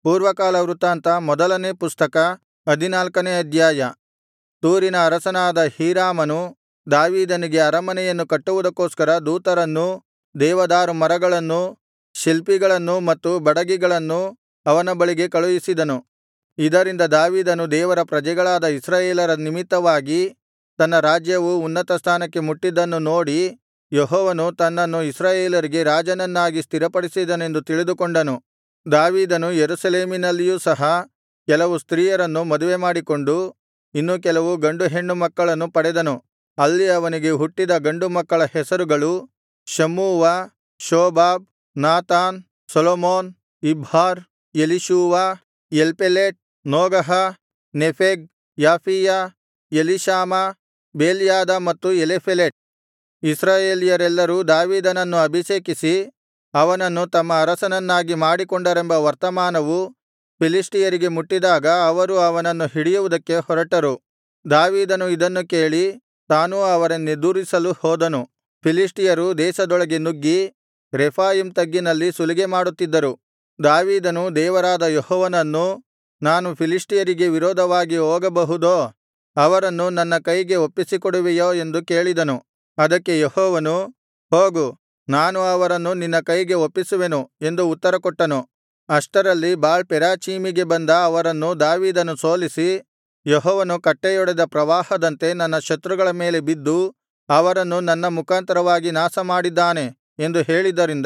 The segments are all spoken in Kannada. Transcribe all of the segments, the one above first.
ಪೂರ್ವಕಾಲ ವೃತ್ತಾಂತ ಮೊದಲನೇ ಪುಸ್ತಕ ಹದಿನಾಲ್ಕನೇ ಅಧ್ಯಾಯ ತೂರಿನ ಅರಸನಾದ ಹೀರಾಮನು ದಾವೀದನಿಗೆ ಅರಮನೆಯನ್ನು ಕಟ್ಟುವುದಕ್ಕೋಸ್ಕರ ದೂತರನ್ನೂ ದೇವದಾರು ಮರಗಳನ್ನೂ ಶಿಲ್ಪಿಗಳನ್ನೂ ಮತ್ತು ಬಡಗಿಗಳನ್ನೂ ಅವನ ಬಳಿಗೆ ಕಳುಹಿಸಿದನು ಇದರಿಂದ ದಾವೀದನು ದೇವರ ಪ್ರಜೆಗಳಾದ ಇಸ್ರಾಯೇಲರ ನಿಮಿತ್ತವಾಗಿ ತನ್ನ ರಾಜ್ಯವು ಉನ್ನತ ಸ್ಥಾನಕ್ಕೆ ಮುಟ್ಟಿದ್ದನ್ನು ನೋಡಿ ಯೆಹೋವನು ತನ್ನನ್ನು ಇಸ್ರಾಯೇಲರಿಗೆ ರಾಜನನ್ನಾಗಿ ಸ್ಥಿರಪಡಿಸಿದನೆಂದು ತಿಳಿದುಕೊಂಡನು ದಾವೀದನು ಯೆರೂಸಲೇಮಿನಲ್ಲಿಯೂ ಸಹ ಕೆಲವು ಸ್ತ್ರೀಯರನ್ನು ಮದುವೆಮಾಡಿಕೊಂಡು ಇನ್ನೂ ಕೆಲವು ಗಂಡು ಹೆಣ್ಣು ಮಕ್ಕಳನ್ನು ಪಡೆದನು ಅಲ್ಲಿ ಅವನಿಗೆ ಹುಟ್ಟಿದ ಗಂಡು ಮಕ್ಕಳ ಹೆಸರುಗಳು Shammua Shobab Nathan Solomon Ibhar Elishua Elpelet Nogah Nepheg Japhia Elishama Beeliada ಮತ್ತು ಎಲೀಫೆಲೆಟ್ ಇಸ್ರಾಯೇಲ್ಯರೆಲ್ಲರೂ ದಾವೀದನನ್ನು ಅಭಿಷೇಕಿಸಿ ಅವನನ್ನು ತಮ್ಮ ಅರಸನನ್ನಾಗಿ ಮಾಡಿಕೊಂಡರೆಂಬ ವರ್ತಮಾನವು ಫಿಲಿಷ್ಟಿಯರಿಗೆ ಮುಟ್ಟಿದಾಗ ಅವರು ಅವನನ್ನು ಹಿಡಿಯುವುದಕ್ಕೆ ಹೊರಟರು ದಾವೀದನು ಇದನ್ನು ಕೇಳಿ ತಾನೂ ಅವರನ್ನೆದುರಿಸಲು ಹೋದನು ಫಿಲಿಷ್ಟಿಯರು ದೇಶದೊಳಗೆ ನುಗ್ಗಿ ರೆಫಾಯೀಮ್ ತಗ್ಗಿನಲ್ಲಿ ಸುಲಿಗೆಮಾಡುತ್ತಿದ್ದರು ದಾವೀದನು ದೇವರಾದ ಯೆಹೋವನನ್ನು ನಾನು ಫಿಲಿಷ್ಟಿಯರಿಗೆ ವಿರೋಧವಾಗಿ ಹೋಗಬಹುದೋ ಅವರನ್ನು ನನ್ನ ಕೈಗೆ ಒಪ್ಪಿಸಿಕೊಡುವೆಯೋ ಎಂದು ಕೇಳಿದನು ಅದಕ್ಕೆ ಯೆಹೋವನು ಹೋಗು ನಾನು ಅವರನ್ನು ನಿನ್ನ ಕೈಗೆ ಒಪ್ಪಿಸುವೆನು ಎಂದು ಉತ್ತರಕೊಟ್ಟನು ಅಷ್ಟರಲ್ಲಿ ಬಾಳ್ ಪೆರಾಚೀಮಿಗೆ ಬಂದ ಅವರನ್ನು ದಾವೀದನು ಸೋಲಿಸಿ ಯೆಹೋವನು ಕಟ್ಟೆಯೊಡೆದ ಪ್ರವಾಹದಂತೆ ನನ್ನ ಶತ್ರುಗಳ ಮೇಲೆ ಬಿದ್ದು ಅವರನ್ನು ನನ್ನ ಮುಖಾಂತರವಾಗಿ ನಾಶಮಾಡಿದ್ದಾನೆ ಎಂದು ಹೇಳಿದ್ದರಿಂದ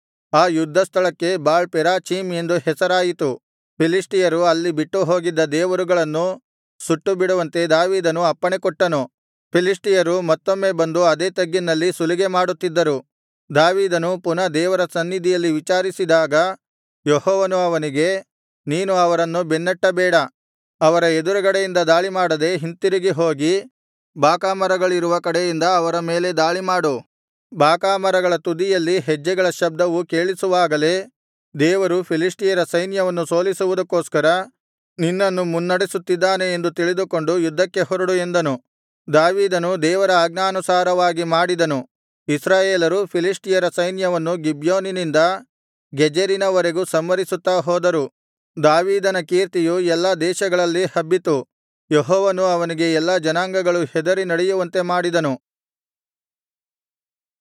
ಆ ಯುದ್ಧಸ್ಥಳಕ್ಕೆ ಬಾಳ್ ಪೆರಾಚೀಮ್ ಎಂದು ಹೆಸರಾಯಿತು ಫಿಲಿಷ್ಟಿಯರು ಅಲ್ಲಿ ಬಿಟ್ಟುಹೋಗಿದ್ದ ದೇವರುಗಳನ್ನು ಸುಟ್ಟುಬಿಡುವಂತೆ ದಾವೀದನು ಅಪ್ಪಣೆಕೊಟ್ಟನು ಫಿಲಿಷ್ಟಿಯರು ಮತ್ತೊಮ್ಮೆ ಬಂದು ಅದೇ ತಗ್ಗಿನಲ್ಲಿ ಸುಲಿಗೆಮಾಡುತ್ತಿದ್ದರು ದಾವೀದನು ಪುನಃ ದೇವರ ಸನ್ನಿಧಿಯಲ್ಲಿ ವಿಚಾರಿಸಿದಾಗ ಯೆಹೋವನು ಅವನಿಗೆ ನೀನು ಅವರನ್ನು ಬೆನ್ನಟ್ಟಬೇಡ ಅವರ ಎದುರುಗಡೆಯಿಂದ ದಾಳಿಮಾಡದೆ ಹಿಂತಿರುಗಿ ಹೋಗಿ ಬಾಕಾ ಮರಗಳಿರುವ ಕಡೆಯಿಂದ ಅವರ ಮೇಲೆ ದಾಳಿಮಾಡು ಬಾಕಾ ಮರಗಳ ತುದಿಯಲ್ಲಿ ಹೆಜ್ಜೆಗಳ ಶಬ್ದವು ಕೇಳಿಸುವಾಗಲೇ ದೇವರು ಫಿಲಿಷ್ಟಿಯರ ಸೈನ್ಯವನ್ನು ಸೋಲಿಸುವುದಕ್ಕೋಸ್ಕರ ನಿನ್ನನ್ನು ಮುನ್ನಡೆಸುತ್ತಿದ್ದಾನೆ ಎಂದು ತಿಳಿದುಕೊಂಡು ಯುದ್ಧಕ್ಕೆ ಹೊರಡು ಎಂದನು ದಾವೀದನು ದೇವರ ಆಜ್ಞಾನುಸಾರವಾಗಿ ಮಾಡಿದನು ಇಸ್ರಾಯೇಲರು ಫಿಲಿಷ್ಟಿಯರ ಸೈನ್ಯವನ್ನು ಗಿಬ್ಯೋನಿನಿಂದ ಗೆಜೆರಿನವರೆಗೂ ಸಂಹರಿಸುತ್ತಾ ಹೋದರು ದಾವೀದನ ಕೀರ್ತಿಯು ಎಲ್ಲಾ ದೇಶಗಳಲ್ಲಿ ಹಬ್ಬಿತು ಯೆಹೋವನು ಅವನಿಗೆ ಎಲ್ಲಾ ಜನಾಂಗಗಳು ಹೆದರಿ ನಡೆಯುವಂತೆ ಮಾಡಿದನು